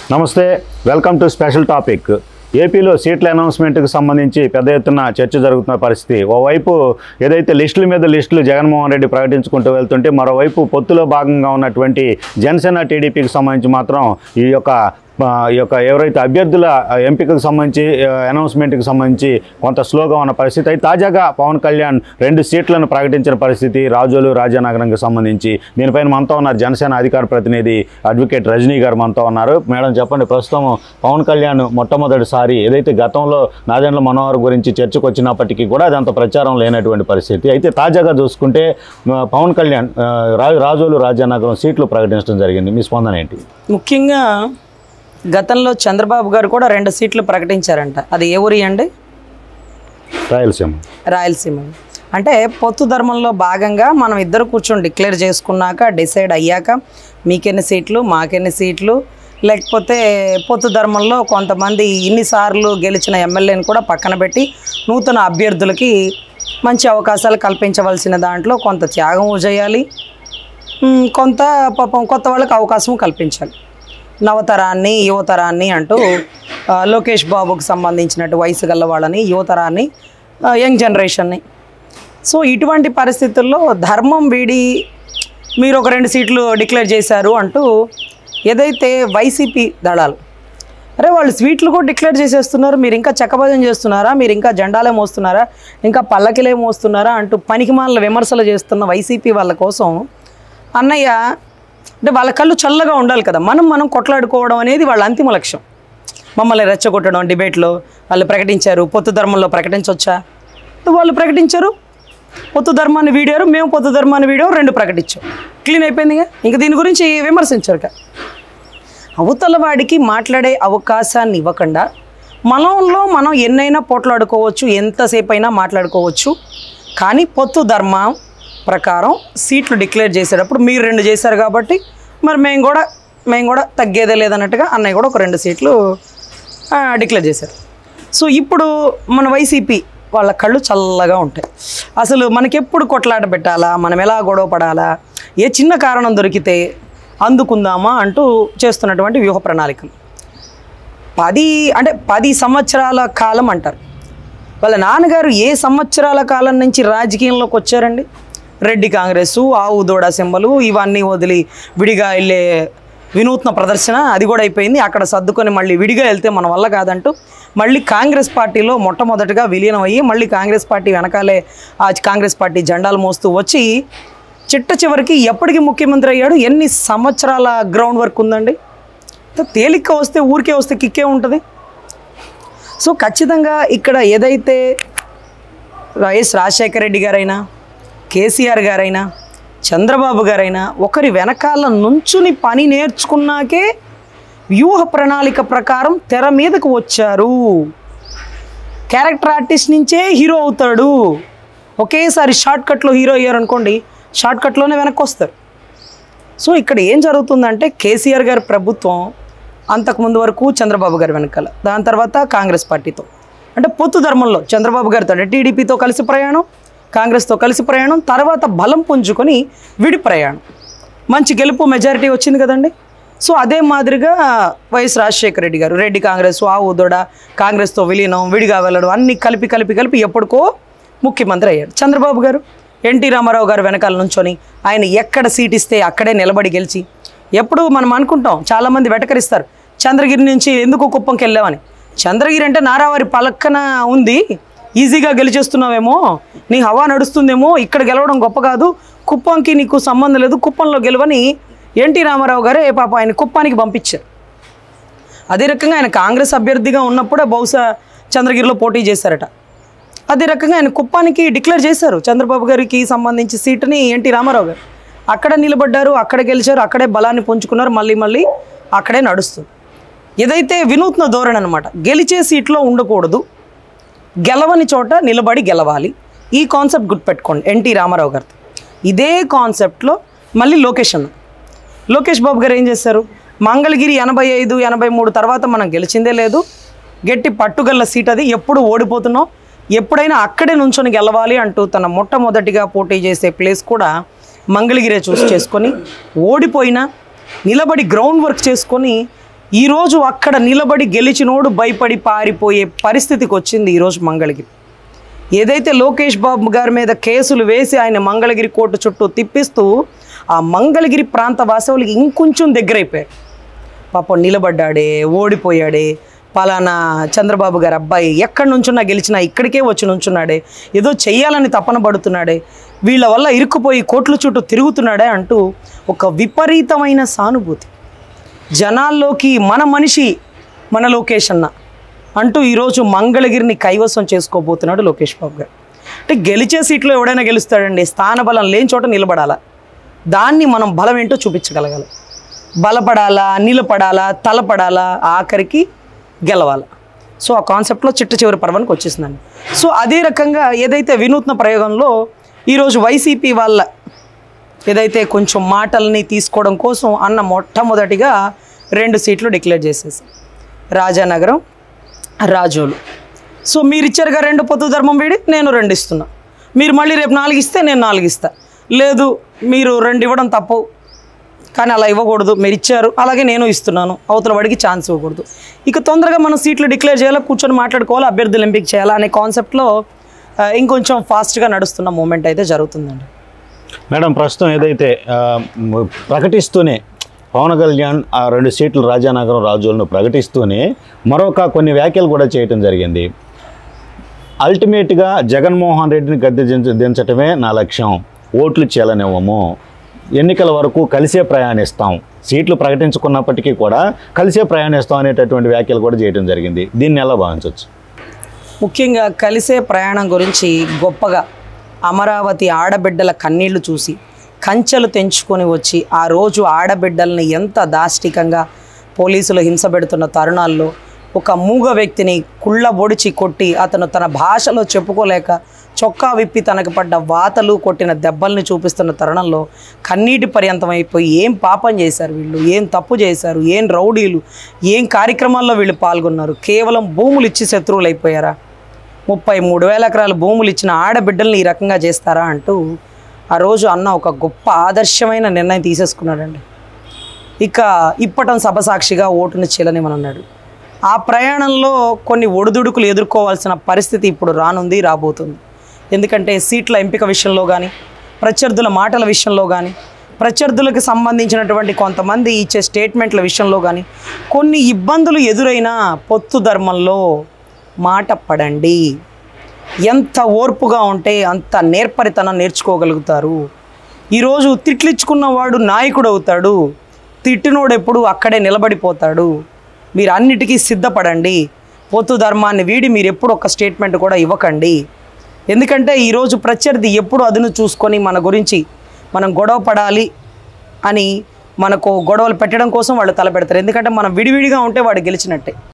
నమస్తే welcome to special topic ఏపీలో సీట్ల అనౌన్స్మెంట్కి సంబంధించి పెద్ద ఎత్తున చర్చ జరుగుతున్న పరిస్థితి ఓవైపు ఏదైతే లిస్టుల మీద లిస్టులు జగన్మోహన్ రెడ్డి ప్రకటించుకుంటూ వెళ్తుంటే మరోవైపు పొత్తులో భాగంగా ఉన్నటువంటి జనసేన టీడీపీకి సంబంధించి మాత్రం ఈ యొక్క ఆ, ఈ యొక్క ఎవరైతే అభ్యర్థుల ఆ, ఎంపికకు సంబంధించి ఆ, అనౌన్స్మెంట్కి సంబంధించి కొంత స్లోగా ఉన్న పరిస్థితి అయితే తాజాగా పవన్ కళ్యాణ్ రెండు సీట్లను ప్రకటించిన పరిస్థితి రాజోలు రాజానగరంకి సంబంధించి దీనిపైన మనతో ఉన్నారు జనసేన అధికార ప్రతినిధి అడ్వకేట్ రజనీ గారు మనతో ఉన్నారు మేడం చెప్పండి ప్రస్తుతం పవన్ కళ్యాణ్ మొట్టమొదటిసారి ఏదైతే గతంలో నాదెండ్ల మనోహర్ గురించి చర్చకు వచ్చినప్పటికీ కూడా అదంత ప్రచారం లేనటువంటి పరిస్థితి అయితే తాజాగా చూసుకుంటే ఆ, పవన్ కళ్యాణ్ ఆ, రా రాజోలు రాజానగరం సీట్లు ప్రకటించడం జరిగింది మీ స్పందన ఏంటి ముఖ్యంగా గతంలో చంద్రబాబు గారు కూడా రెండు సీట్లు ప్రకటించారంట అది ఏ ఊరి అండి రాయలసీమ రాయలసీమ అంటే పొత్తు ధర్మంలో భాగంగా మనం ఇద్దరు కూర్చొని డిక్లేర్ చేసుకున్నాక డిసైడ్ అయ్యాక మీకెన్ని సీట్లు మాకెన్ని సీట్లు లేకపోతే పొత్తు ధర్మంలో కొంతమంది ఇన్నిసార్లు గెలిచిన ఎమ్మెల్యేని కూడా పక్కన పెట్టి నూతన అభ్యర్థులకి మంచి అవకాశాలు కల్పించవలసిన దాంట్లో కొంత త్యాగం చేయాలి ఉమ్, కొంత పాపం కొత్త వాళ్ళకి అవకాశం కల్పించాలి నవతరాన్ని యువతరాన్ని అంటూ ఆ, లోకేష్ బాబుకు సంబంధించినట్టు వయసు గల వాళ్ళని యువతరాన్ని ఆ, యంగ్ జనరేషన్ని సో ఇటువంటి పరిస్థితుల్లో ధర్మం వీడి మీరు ఒక రెండు సీట్లు డిక్లేర్ చేశారు అంటూ ఏదైతే వైసీపీ దళాలు అరే వాళ్ళు స్వీట్లు కూడా డిక్లేర్ చేసేస్తున్నారు మీరు ఇంకా చెక్కభజన చేస్తున్నారా మీరు ఇంకా జెండాలే మోస్తున్నారా ఇంకా పల్లకిలే మోస్తున్నారా అంటూ పనికిమాల విమర్శలు చేస్తున్న వైసీపీ వాళ్ళ కోసం అన్నయ్య అంటే వాళ్ళ కళ్ళు చల్లగా ఉండాలి కదా మనం మనం కొట్లాడుకోవడం అనేది వాళ్ళ అంతిమ లక్ష్యం మమ్మల్ని రెచ్చగొట్టడం డిబేట్లో వాళ్ళు ప్రకటించారు పొత్తు ధర్మంలో ప్రకటించవచ్చా వాళ్ళు ప్రకటించారు పొత్తు ధర్మాన్ని వీడారు మేము పొత్తు ధర్మాన్ని వీడియో రెండు ప్రకటించాం క్లీన్ అయిపోయిందిగా ఇంకా దీని గురించి విమర్శించారు కదా అవతల వాడికి మాట్లాడే అవకాశాన్ని ఇవ్వకుండా మనంలో మనం ఎన్నైనా పోట్లాడుకోవచ్చు ఎంతసేపు అయినా మాట్లాడుకోవచ్చు కానీ పొత్తు ధర్మం ప్రకారం సీట్లు డిక్లేర్ చేసేటప్పుడు మీరు రెండు చేశారు కాబట్టి మరి మేము కూడా మేము కూడా తగ్గేదే లేదన్నట్టుగా అన్నయ్య కూడా ఒక రెండు సీట్లు ఆ, డిక్లేర్ చేశారు సో ఇప్పుడు మన వైసీపీ వాళ్ళ కళ్ళు చల్లగా ఉంటాయి అసలు మనకెప్పుడు కొట్లాట పెట్టాలా మనం ఎలా గొడవ పడాలా ఏ చిన్న కారణం దొరికితే అందుకుందామా అంటూ చేస్తున్నటువంటి వ్యూహ ప్రణాళికలు పది అంటే పది సంవత్సరాల కాలం అంటారు వాళ్ళ నాన్నగారు ఏ సంవత్సరాల కాలం నుంచి రాజకీయంలోకి వచ్చారండి రెడ్డి కాంగ్రెస్ ఆవు దూడ సింబలు ఇవన్నీ వదిలి విడిగా వెళ్ళే వినూత్న ప్రదర్శన అది కూడా అయిపోయింది అక్కడ సర్దుకొని మళ్ళీ విడిగా వెళ్తే మన వల్ల కాదంటూ మళ్ళీ కాంగ్రెస్ పార్టీలో మొట్టమొదటిగా విలీనం అయ్యి మళ్ళీ కాంగ్రెస్ పార్టీ వెనకాలే ఆ కాంగ్రెస్ పార్టీ జెండాలు మోస్తూ వచ్చి చిట్ట చివరికి ఎప్పటికి ముఖ్యమంత్రి అయ్యాడు ఎన్ని సంవత్సరాల గ్రౌండ్ వర్క్ ఉందండి తేలిక వస్తే ఊరికే వస్తే కిక్కే ఉంటుంది సో ఖచ్చితంగా ఇక్కడ ఏదైతే వైఎస్ రాజశేఖర రెడ్డి గారైనా కేసీఆర్ గారైనా చంద్రబాబు గారైనా ఒకరి వెనకాల నుంచుని పని నేర్చుకున్నాకే వ్యూహ ప్రణాళిక ప్రకారం తెర మీదకు వచ్చారు క్యారెక్టర్ ఆర్టిస్ట్ నుంచే హీరో అవుతాడు ఒకేసారి షార్ట్ కట్లో హీరో అయ్యారు అనుకోండి షార్ట్ కట్లోనే వెనక్కి వస్తారు సో ఇక్కడ ఏం జరుగుతుందంటే కేసీఆర్ గారి ప్రభుత్వం అంతకుముందు వరకు చంద్రబాబు గారి వెనకాల దాని తర్వాత కాంగ్రెస్ పార్టీతో అంటే పొత్తు ధర్మంలో చంద్రబాబు గారితో అంటే టీడీపీతో కలిసి ప్రయాణం కాంగ్రెస్తో కలిసి ప్రయాణం తర్వాత బలం పుంజుకొని విడి ప్రయాణం మంచి గెలుపు మెజారిటీ వచ్చింది కదండి సో అదే మాదిరిగా వైఎస్ రాజశేఖర రెడ్డి గారు రెడ్డి కాంగ్రెస్ ఆ ఊదోడ కాంగ్రెస్తో విలీనం విడిగా వెళ్ళడం అన్ని కలిపి కలిపి కలిపి ఎప్పటికో ముఖ్యమంత్రి అయ్యాడు చంద్రబాబు గారు ఎన్టీ రామారావు గారు వెనకాల నుంచొని ఆయన ఎక్కడ సీట్ ఇస్తే అక్కడే నిలబడి గెలిచి ఎప్పుడు మనం అనుకుంటాం చాలామంది వెటకరిస్తారు చంద్రగిరి నుంచి ఎందుకు కుప్పంకి వెళ్ళామని చంద్రగిరి అంటే నారావారి పలక్కన ఉంది ఈజీగా గెలిచేస్తున్నావేమో నీ హవా నడుస్తుందేమో ఇక్కడ గెలవడం గొప్ప కాదు కుప్పంకి నీకు సంబంధం లేదు కుప్పంలో గెలవని ఎన్టీ రామారావు గారే పాప ఆయన కుప్పానికి పంపించారు అదే రకంగా ఆయన కాంగ్రెస్ అభ్యర్థిగా ఉన్నప్పుడే బహుశా చంద్రగిరిలో పోటీ చేశారట అదే రకంగా ఆయన కుప్పానికి డిక్లేర్ చేశారు చంద్రబాబు గారికి సంబంధించి సీటుని ఎన్టీ రామారావు గారు అక్కడ నిలబడ్డారు అక్కడ గెలిచారు అక్కడే బలాన్ని పుంజుకున్నారు మళ్ళీ మళ్ళీ అక్కడే నడుస్తుంది ఏదైతే వినూత్న ధోరణి అనమాట గెలిచే సీట్లో ఉండకూడదు గెలవని చోట నిలబడి గెలవాలి ఈ కాన్సెప్ట్ గుర్తుపెట్టుకోండి ఎన్టీ రామారావు గారితో ఇదే కాన్సెప్ట్లో మళ్ళీ లోకేష్ అన్న లోకేష్ బాబు గారు ఏం చేశారు మంగళగిరి ఎనభై ఐదు ఎనభై మూడు తర్వాత మనం గెలిచిందే లేదు గట్టి పట్టుగల్ల సీట్ అది ఎప్పుడు ఓడిపోతున్నాం ఎప్పుడైనా అక్కడే నుంచొని గెలవాలి అంటూ తన మొట్టమొదటిగా పోటీ చేసే ప్లేస్ కూడా మంగళగిరే చూస్ చేసుకొని ఓడిపోయినా నిలబడి గ్రౌండ్ వర్క్ చేసుకొని ఈరోజు అక్కడ నిలబడి గెలిచినోడు భయపడి పారిపోయే పరిస్థితికి వచ్చింది ఈరోజు మంగళగిరి ఏదైతే లోకేష్ బాబు గారి మీద కేసులు వేసి ఆయన మంగళగిరి కోర్టు చుట్టూ తిప్పిస్తూ ఆ మంగళగిరి ప్రాంత వాసవులకి ఇంకొంచెం దగ్గరైపోయారు పాపం నిలబడ్డాడే ఓడిపోయాడే పలానా చంద్రబాబు గారి అబ్బాయి ఎక్కడి నుంచున్నా గెలిచినా ఇక్కడికే వచ్చి నుంచున్నాడే ఏదో చెయ్యాలని తపన పడుతున్నాడే వీళ్ళ వల్ల ఇరుక్కుపోయి కోట్ల చుట్టూ తిరుగుతున్నాడే అంటూ ఒక విపరీతమైన సానుభూతి జనాల్లోకి మన మనిషి మన లోకేష్ అన్న అంటూ ఈరోజు మంగళగిరిని కైవసం చేసుకోబోతున్నాడు లోకేష్ బాబు గారు అంటే గెలిచే సీట్లో ఎవడైనా గెలుస్తాడండి స్థానబలం లేని చోట నిలబడాలా దాన్ని మనం బలం ఏంటో చూపించగలగాలి బలపడాలా నిలబడాలా తలపడాలా ఆఖరికి గెలవాల సో ఆ కాన్సెప్ట్లో చిట్ట చివరి పర్వానికి వచ్చేసిందండి సో అదే రకంగా ఏదైతే వినూత్న ప్రయోగంలో ఈరోజు వైసీపీ వాళ్ళ ఏదైతే కొంచెం మాటల్ని తీసుకోవడం కోసం అన్న మొట్టమొదటిగా రెండు సీట్లు డిక్లేర్ చేసేసి రాజానగరం రాజోలు సో మీరు ఇచ్చారుగా రెండు పొత్తు ధర్మం వీడి నేను రెండు ఇస్తున్నా మీరు మళ్ళీ రేపు నాలుగు ఇస్తే నేను నాలుగు ఇస్తా లేదు మీరు రెండు ఇవ్వడం తప్పు కానీ అలా ఇవ్వకూడదు మీరు ఇచ్చారు అలాగే నేను ఇస్తున్నాను అవతల వాడికి ఛాన్స్ ఇవ్వకూడదు ఇక తొందరగా మనం సీట్లు డిక్లేర్ చేయాలా కూర్చొని మాట్లాడుకోవాలి అభ్యర్థులు ఎంపిక చేయాలా అనే కాన్సెప్ట్లో ఆ, ఇంకొంచెం ఫాస్ట్గా నడుస్తున్న మూమెంట్ అయితే జరుగుతుందండి మేడం ప్రస్తుతం ఏదైతే ఆ, మ్, ప్రకటిస్తూనే పవన్ కళ్యాణ్ ఆ రెండు సీట్లు రాజానగరం రాజులను ప్రకటిస్తూనే మరొక కొన్ని వ్యాఖ్యలు కూడా చేయటం జరిగింది అల్టిమేట్గా జగన్మోహన్ రెడ్డిని గద్దె దించ దించటమే నా లక్ష్యం ఓట్లు చేలనివ్వము ఎన్నికల వరకు కలిసే ప్రయాణిస్తాం సీట్లు ప్రకటించుకున్నప్పటికీ కూడా కలిసే ప్రయాణిస్తాం అనేటటువంటి వ్యాఖ్యలు కూడా చేయడం జరిగింది దీన్ని ఎలా భావించవచ్చు ముఖ్యంగా కలిసే ప్రయాణం గురించి గొప్పగా అమరావతి ఆడబిడ్డల కన్నీళ్లు చూసి కంచెలు తెంచుకొని వచ్చి ఆ రోజు ఆడబిడ్డల్ని ఎంత దాష్టికంగా పోలీసులు హింసపెడుతున్న తరుణాల్లో ఒక మూగ వ్యక్తిని కుళ్ళ బొడిచి కొట్టి అతను తన భాషలో చెప్పుకోలేక చొక్కా విప్పి తనకు పడ్డ వాతలు కొట్టిన దెబ్బల్ని చూపిస్తున్న తరుణంలో కన్నీటి పర్యంతం అయిపోయి ఏం పాపం చేశారు వీళ్ళు ఏం తప్పు చేశారు ఏం రౌడీలు ఏం కార్యక్రమాల్లో వీళ్ళు పాల్గొన్నారు కేవలం భూములు ఇచ్చి శత్రువులు అయిపోయారా ముప్పై మూడు వేల ఎకరాల భూములు ఇచ్చిన ఆడబిడ్డల్ని ఈ రకంగా చేస్తారా అంటూ ఆ రోజు అన్న ఒక గొప్ప ఆదర్శమైన నిర్ణయం తీసేసుకున్నాడండి ఇక ఇప్పటం సభసాక్షిగా ఓటుని చీలనిమని అన్నాడు ఆ ప్రయాణంలో కొన్ని ఒడిదుడుకులు ఎదుర్కోవాల్సిన పరిస్థితి ఇప్పుడు రానుంది రాబోతుంది ఎందుకంటే సీట్ల ఎంపిక విషయంలో కానీ ప్రత్యర్థుల మాటల విషయంలో కానీ ప్రత్యర్థులకు సంబంధించినటువంటి కొంతమంది ఇచ్చే స్టేట్మెంట్ల విషయంలో కానీ కొన్ని ఇబ్బందులు ఎదురైనా పొత్తు ధర్మంలో మాట పడండి ఎంత ఓర్పుగా ఉంటే అంత నేర్పరితనం నేర్చుకోగలుగుతారు ఈరోజు తిట్లిచ్చుకున్నవాడు నాయకుడు అవుతాడు తిట్టినోడు ఎప్పుడు అక్కడే నిలబడిపోతాడు మీరు అన్నిటికీ సిద్ధపడండి పొత్తు ధర్మాన్ని వీడి మీరు ఎప్పుడు ఒక స్టేట్మెంట్ కూడా ఇవ్వకండి ఎందుకంటే ఈరోజు ప్రత్యర్థి ఎప్పుడు అదును చూసుకొని మన గురించి మనం గొడవ పడాలి అని మనకు గొడవలు పెట్టడం కోసం వాళ్ళు తలపెడతారు ఎందుకంటే మనం విడివిడిగా ఉంటే వాడు గెలిచినట్టే